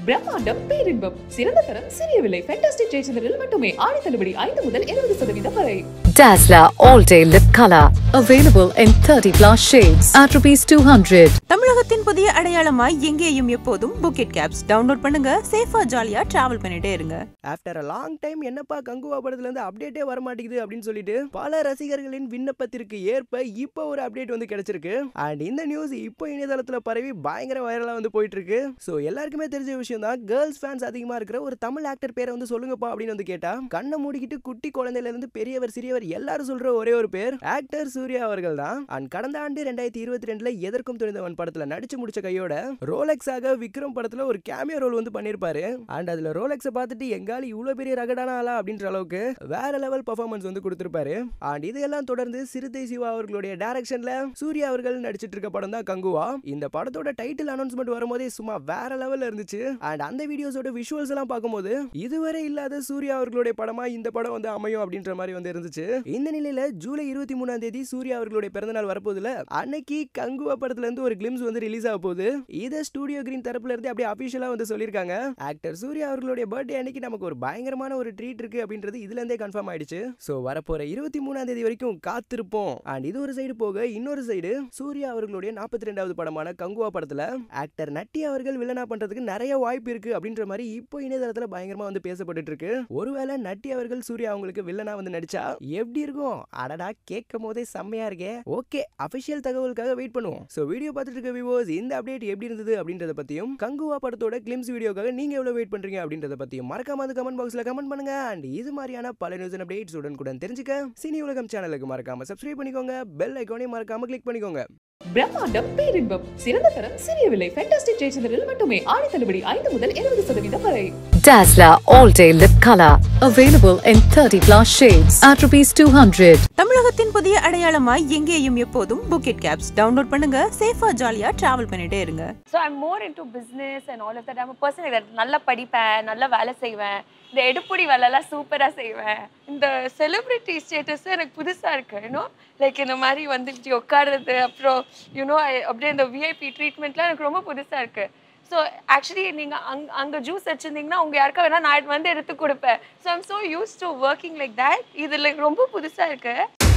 பிரம்மாண்டம் பேரின்பம் சிறந்த தரம் சிறிய விலை ஃபேண்டாஸ்டிக் ஜெயச்சந்திரில் மட்டுமே ஆடி தள்ளுபடி ஐந்து முதல் இருபது சதவீதம் வரை Dazzler All Day Lip Color. Available in 30 plus shades at rupees 200. தமிழகத்தின் புதிய அடையாளமாய் எங்கேயும் எப்போதும் புக்கெட் கேப்ஸ் டவுன்லோட் பண்ணுங்க சேஃபா ஜாலியா டிராவல் பண்ணிட்டே இருங்க ஆஃப்டர் அ லாங் டைம் என்னப்பா கங்குவா படத்துல இருந்து அப்டேட்டே வர மாட்டேங்குது அப்படின்னு சொல்லிட்டு பல ரசிகர்களின் விண்ணப்பத்திற்கு ஏற்ப இப்போ ஒரு அப்டேட் வந்து கிடைச்சிருக்கு அண்ட் இந்த நியூஸ் இப்போ இணையதளத்துல பரவி பயங்கர வைரலா வந்து போயிட்டு இருக்கு ஸோ எல்லாருக்குமே தெரிஞ்ச விஷயம் தான் கேர்ள்ஸ் ஃபேன்ஸ் அதிகமா இருக்கிற ஒரு தமிழ் ஆக்டர் பேரை வந்து சொல்லுங்கப்பா அப்படின்னு வந்து கேட்டா கண்ணை மூடிக்கிட்டு குட்டி குழந்தையில இருந்து பெரியவர் சிறியவர் எல்லாரும் சொல்ற ஒரே ஒரு பேர் ஆக்டர் சூர்யா அவர்கள் தான் அண்ட் கடந்த ஆண்டு ரெண்டாயிரத்தி இருபத்தி ரெண்டுல எதற்கும் துணிந்தவன் படத்துல நடிச்சு முடிச்ச கையோட ரோலெக்ஸ் ஆக விக்ரம் படத்துல ஒரு கேமியோ ரோல் வந்து பண்ணிருப்பாரு அண்ட் அதுல ரோலெக்ஸை பார்த்துட்டு எங்கால இவ்வளவு பெரிய ரகடான ஆளா அப்படின்ற அளவுக்கு வேற லெவல் பர்ஃபார்மன்ஸ் வந்து கொடுத்திருப்பாரு அண்ட் இதையெல்லாம் தொடர்ந்து சிறுத்தை சிவா அவர்களுடைய டைரக்ஷன்ல சூர்யா அவர்கள் நடிச்சிட்டு இருக்க படம் தான் கங்குவா இந்த படத்தோட டைட்டில் அனௌன்ஸ்மெண்ட் வரும்போதே சும்மா வேற லெவல்ல இருந்துச்சு அண்ட் அந்த வீடியோஸோட விஷுவல்ஸ் எல்லாம் பார்க்கும்போது இதுவரை இல்லாத சூர்யா அவர்களுடைய படமா இந்த படம் வந்து அமையும் அப்படின்ற மாதிரி வந்து இருந்துச்சு இந்த நிலையில ஜூலை இருபத்தி மூணாம் தேதி சூர்யா அவர்களுடைய பிறந்தநாள் வரப்போதுல அன்னைக்கு கங்குவா படத்துல இருந்து ஒரு கிளிம்ஸ் வந்து ரிலீஸ் ஆக போகுது இதை ஸ்டூடியோ கிரீன் தரப்புல இருந்து அப்படியே அபிஷியலா வந்து சொல்லியிருக்காங்க ஆக்டர் சூர்யா அவர்களுடைய பர்த்டே அன்னைக்கு நமக்கு ஒரு பயங்கரமான ஒரு ட்ரீட் இருக்கு அப்படின்றது இதுல இருந்தே கன்ஃபார்ம் ஆயிடுச்சு சோ வரப்போற இருபத்தி மூணாம் தேதி வரைக்கும் காத்திருப்போம் அண்ட் இது ஒரு சைடு போக இன்னொரு சைடு சூர்யா அவர்களுடைய நாற்பத்தி ரெண்டாவது படமான கங்குவா படத்துல ஆக்டர் நட்டி அவர்கள் வில்லனா பண்றதுக்கு நிறைய வாய்ப்பு இருக்கு அப்படின்ற மாதிரி இப்போ இணையதளத்துல பயங்கரமா வந்து பேசப்பட்டுட்டு இருக்கு ஒருவேளை நட்டி அவர்கள் சூர்யா அவங்களுக்கு வில்லனா வந்து நடிச்சா எப்படி இருக்கும் அடடா கேட்கும் போதே செம்மையா இருக்கே ஓகே அபிஷியல் தகவலுக்காக வெயிட் பண்ணுவோம் சோ வீடியோ பார்த்துட்டு இருக்க விவோஸ் இந்த அப்டேட் எப்படி இருந்தது அப்படின்றத பத்தியும் கங்குவா படத்தோட கிளிம்ஸ் வீடியோக்காக நீங்க எவ்வளவு வெயிட் பண்றீங்க அப்படின்றத பத்தியும் மறக்காம அந்த கமெண்ட் பாக்ஸ்ல கமெண்ட் பண்ணுங்க அண்ட் இது மாதிரியான பல நியூஸ் அப்டேட்ஸ் உடனுக்குடன் தெரிஞ்சுக்க சினி உலகம் சேனலுக்கு மறக்காம சப்ஸ்கிரைப் பண்ணிக்கோங்க பெல் ஐக்கானையும் மறக்காம கிளிக் பண்ணிக்கோங்க பிரம்மாண்டம் பேரின்பம் சிறந்த தரம் சிறிய விலை ஃபேண்டாஸ்டிக் ஜெயச்சந்திரில் மட்டுமே ஆடி தள்ளுபடி ஐந்து முதல் இருபது சதவீதம் வரை Dazzler All Day Lip Color. Available in 30 plus shades at rupees 200. தமிழகத்தின் புதிய அடையாளமாய் எங்கேயும் எப்போதும் புக்கெட் கேப்ஸ் டவுன்லோட் பண்ணுங்க சேஃபா ஜாலியா டிராவல் பண்ணிட்டே இருங்க so I'm more into business and all of that I'm person like that நல்லா படிப்பேன் நல்லா வேலை செய்வேன் இந்த எடுப்புடி வேலைலாம் சூப்பராக செய்வேன் இந்த செலிப்ரிட்டி ஸ்டேட்டஸ் எனக்கு புதுசாக இருக்கு யூனோ லைக் இந்த மாதிரி வந்து இப்படி உட்காடுறது அப்புறம் யூனோ அப்படியே இந்த விஐபி ட்ரீட்மெண்ட்லாம் எனக்கு ரொம்ப புதுசாக இருக்குது ஸோ ஆக்சுவலி நீங்கள் அங் அங்கே ஜூஸ் வச்சுருந்தீங்கன்னா உங்கள் யாருக்கா வேணால் நான் வந்து எடுத்து கொடுப்பேன் so I'm so use to working like that இது லைக் ரொம்ப புதுசாக இருக்குது